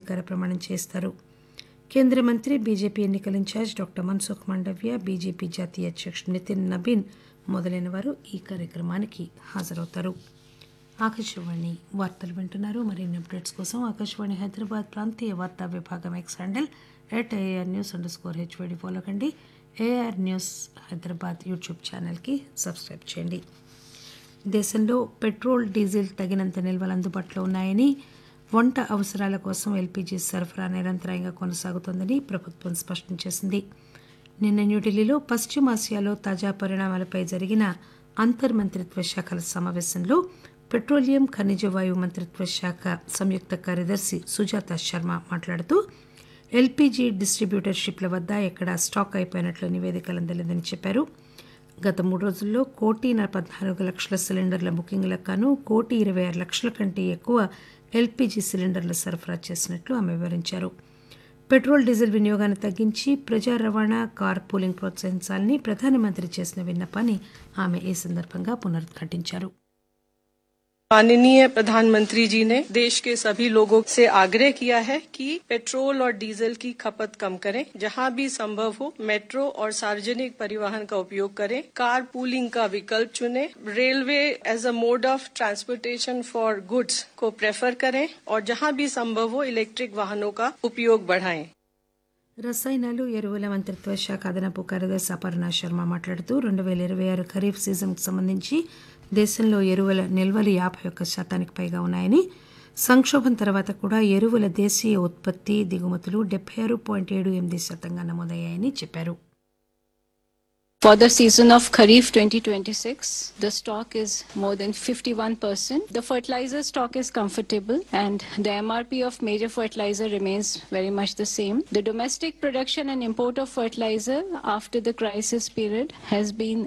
స్వీకార ప్రమాణం చేస్తారు కేంద్ర మంత్రి బీజేపీ ఎన్నికల incharge doctor Mansukh Mandaviya BJP జాతీయ అధ్యక్షుడు నితిన్ నబీన్ మొదలైన వారు ఈ కార్యక్రమానికి హాజరవుతారు ఆకాశవాణి వార్తలు వింటున్నారు మరిన్ని అప్డేట్స్ కోసం ఆకాశవాణి హైదరాబాద్ ప్రాంతీయ వార్తా విభాగం X handle at AR news underscore HYD follow కండి ఏఆర్ న్యూస్ హైదరాబాద్ యూట్యూబ్ ఛానల్కి సబ్స్క్రైబ్ చేయండి దేశంలో పెట్రోల్ డీజిల్ తగినంత నిల్వలు అందుబాటులో ఉన్నాయని వంట అవసరాల కోసం ఎల్పీజీ సరఫరా నిరంతరాయంగా కొనసాగుతోందని ప్రభుత్వం స్పష్టం చేసింది నిన్న న్యూఢిల్లీలో పశ్చిమాసియాలో తాజా పరిణామాలపై జరిగిన అంతర్మంత్రిత్వ శాఖల సమావేశంలో పెట్రోలియం ఖనిజ వాయువు మంత్రిత్వ శాఖ సంయుక్త కార్యదర్శి సుజాత శర్మ మాట్లాడుతూ ఎల్పీజీ డిస్ట్రిబ్యూటర్షిప్ల వద్ద ఎక్కడా స్టాక్ అయిపోయినట్లు నివేదికలు అందలేదని చెప్పారు గత మూడు రోజుల్లో కోటి పద్నాలుగు లక్షల సిలిండర్ల బుకింగ్లకు గాను కోటి ఇరవై ఆరు లక్షల కంటే ఎక్కువ ఎల్పీజీ సిలిండర్లు సరఫరా చేసినట్లు ఆమె వివరించారు పెట్రోల్ డీజిల్ వినియోగాన్ని తగ్గించి ప్రజా రవాణా కార్ పూలింగ్ ప్రోత్సహించాలని ప్రధానమంత్రి చేసిన విన్నపాన్ని ఆమె ఈ సందర్భంగా పునరుద్ఘాటించారు माननीय प्रधानमंत्री जी ने देश के सभी लोगों से आग्रह किया है कि पेट्रोल और डीजल की खपत कम करें जहां भी संभव हो मेट्रो और सार्वजनिक परिवहन का उपयोग करें कार पूलिंग का विकल्प चुनें railway as a mode of transportation for goods को प्रेफर करें और जहां भी संभव हो इलेक्ट्रिक वाहनों का उपयोग बढ़ाएं రసాయనాలు ఎరువుల మంత్రిత్వ శాఖ అదనపు కార్యదర్శి అపర్ణ శర్మ మాట్లాడుతూ రెండు వేల ఇరవై ఆరు ఖరీఫ్ సీజన్కు సంబంధించి దేశంలో ఎరువుల నిల్వలు యాభై ఒక్క శాతానికి పైగా ఉన్నాయని సంక్షోభం తర్వాత కూడా ఎరువుల దేశీయ ఉత్పత్తి దిగుమతులు డెబ్బై ఆరు పాయింట్ ఏడు ఎనిమిది శాతంగా నమోదయ్యాయని చెప్పారు For the season of Kharif 2026, the stock is more than 51%. The fertilizer stock is comfortable and the MRP of major fertilizer remains very much the same. The domestic production and import of fertilizer after the crisis period has been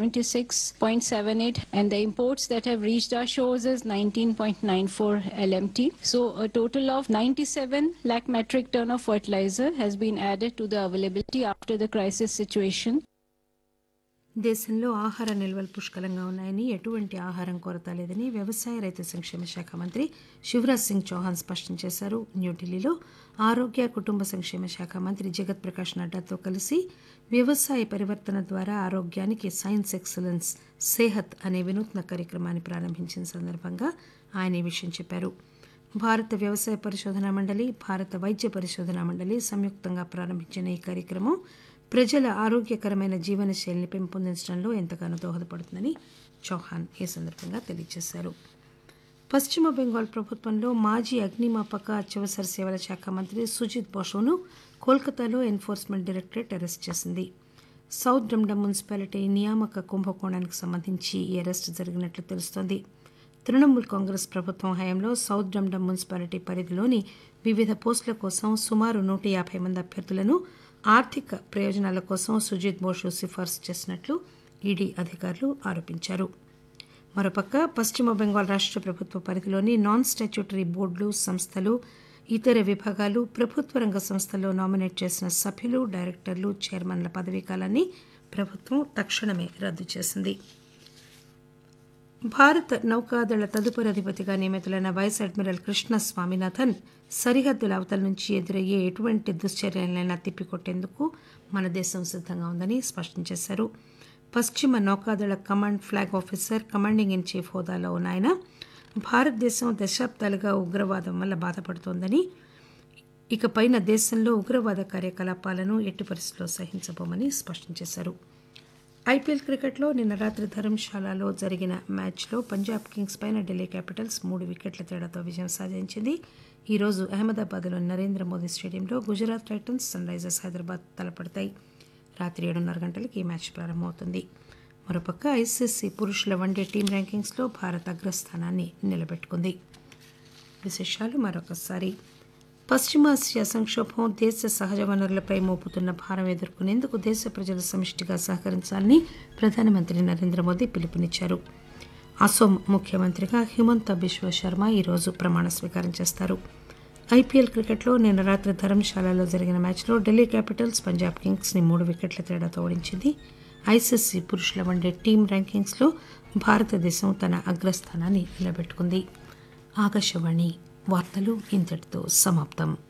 76.78 and the imports that have reached our shores is 19.94 LMT. So a total of 97 lakh metric ton of fertilizer has been added to the availability after the crisis situation. దేశంలో ఆహార నిల్వలు పుష్కలంగా ఉన్నాయని ఎటువంటి ఆహారం కొరత లేదని వ్యవసాయ రైతు సంక్షేమ శాఖ మంత్రి శివరాజ్ సింగ్ చౌహాన్ స్పష్టం చేశారు న్యూఢిల్లీలో ఆరోగ్య కుటుంబ సంక్షేమ శాఖ మంత్రి జగత్ ప్రకాష్ నడ్డాతో కలిసి వ్యవసాయ పరివర్తన ద్వారా ఆరోగ్యానికి సైన్స్ ఎక్సలెన్స్ సేహత్ అనే వినూత్న కార్యక్రమాన్ని ప్రారంభించిన సందర్భంగా ఆయన ఈ విషయం చెప్పారు భారత వ్యవసాయ పరిశోధనా మండలి భారత వైద్య పరిశోధనా మండలి సంయుక్తంగా ప్రారంభించిన ఈ కార్యక్రమం ప్రజల ఆరోగ్యకరమైన జీవనశైలిని పెంపొందించడంలో ఎంతగానో దోహదపడుతుందని చౌహాన్ ఈ సందర్భంగా తెలియజేశారు పశ్చిమ బెంగాల్ ప్రభుత్వంలో మాజీ అగ్నిమాపక అత్యవసర సేవల శాఖ మంత్రి సుజిత్ బోషోను కోల్కతాలో ఎన్ఫోర్స్మెంట్ డైరెక్టరేట్ అరెస్ట్ చేసింది సౌత్ డమ్డమ్ మున్సిపాలిటీ నియామక కుంభకోణానికి సంబంధించి ఈ అరెస్ట్ జరిగినట్లు తెలుస్తోంది తృణమూల్ కాంగ్రెస్ ప్రభుత్వం హయాంలో సౌత్ డమ్డమ్ మున్సిపాలిటీ పరిధిలోని వివిధ పోస్టుల కోసం సుమారు నూట యాభై మంది అభ్యర్థులను ఆర్థిక ప్రయోజనాల కోసం సుజిత్ బోషు సిఫార్సు చేసినట్లు ఈడీ అధికారులు ఆరోపించారు మరోపక్క పశ్చిమ బెంగాల్ రాష్ట్ర ప్రభుత్వ పరిధిలోని నాన్ స్టాట్యూటరీ బోర్డులు సంస్థలు ఇతర విభాగాలు ప్రభుత్వ రంగ సంస్థల్లో నామినేట్ చేసిన సభ్యులు డైరెక్టర్లు చైర్మన్ల పదవీకాలాన్ని ప్రభుత్వం తక్షణమే రద్దు చేసింది భారత నౌకాదళ తదుపరి అధిపతిగా నియమితులైన వైస్ అడ్మిరల్ కృష్ణ స్వామినాథన్ సరిహద్దుల అవతల నుంచి ఎదురయ్యే ఎటువంటి దుశ్చర్యలైనా తిప్పికొట్టేందుకు మన దేశం సిద్ధంగా ఉందని స్పష్టం చేశారు పశ్చిమ నౌకాదళ command flag officer commanding in chief హోదాలో ఉన్న ఆయన భారతదేశం దశాబ్దాలుగా ఉగ్రవాదం వల్ల బాధపడుతోందని ఇకపైన దేశంలో ఉగ్రవాద కార్యకలాపాలను ఎట్టి పరిస్థితుల్లో సహించబోమని స్పష్టం చేశారు ఐపీఎల్ క్రికెట్లో నిన్న రాత్రి ధర్మశాలలో జరిగిన మ్యాచ్లో పంజాబ్ కింగ్స్ పైన ఢిల్లీ క్యాపిటల్స్ మూడు వికెట్ల తేడాతో విజయం సాధించింది ఈ రోజు అహ్మదాబాద్లోని నరేంద్ర మోదీ స్టేడియంలో Gujarat Titans sunrisers Hyderabad తలపడతాయి రాత్రి ఏడున్నర గంటలకు ఈ మ్యాచ్ ప్రారంభమవుతుంది మరోపక్క ఐసీసీ పురుషుల వన్డే టీం ర్యాంకింగ్స్లో భారత్ అగ్రస్థానాన్ని నిలబెట్టుకుంది విశేషాలు మరొకసారి పశ్చిమాసియా సంక్షోభం దేశ సహజ వనరులపై మోపుతున్న భారం ఎదుర్కొనేందుకు దేశ ప్రజలు సమిష్టిగా సహకరించాలని ప్రధానమంత్రి నరేంద్ర మోదీ పిలుపునిచ్చారు అసోం ముఖ్యమంత్రిగా హిమంత బిశ్వ శర్మ ఈరోజు ప్రమాణ స్వీకారం చేస్తారు ఐపీఎల్ క్రికెట్లో నిన్న రాత్రి ధర్మశాలలో జరిగిన మ్యాచ్లో ఢిల్లీ క్యాపిటల్స్ పంజాబ్ కింగ్స్ని మూడు వికెట్ల తేడాతో ఓడించింది ఐసీసీ పురుషుల వన్డే టీం ర్యాంకింగ్స్లో భారతదేశం తన అగ్రస్థానాన్ని నిలబెట్టుకుంది ఆకాశవాణి వార్తలు ఇంతటితో సమాప్తం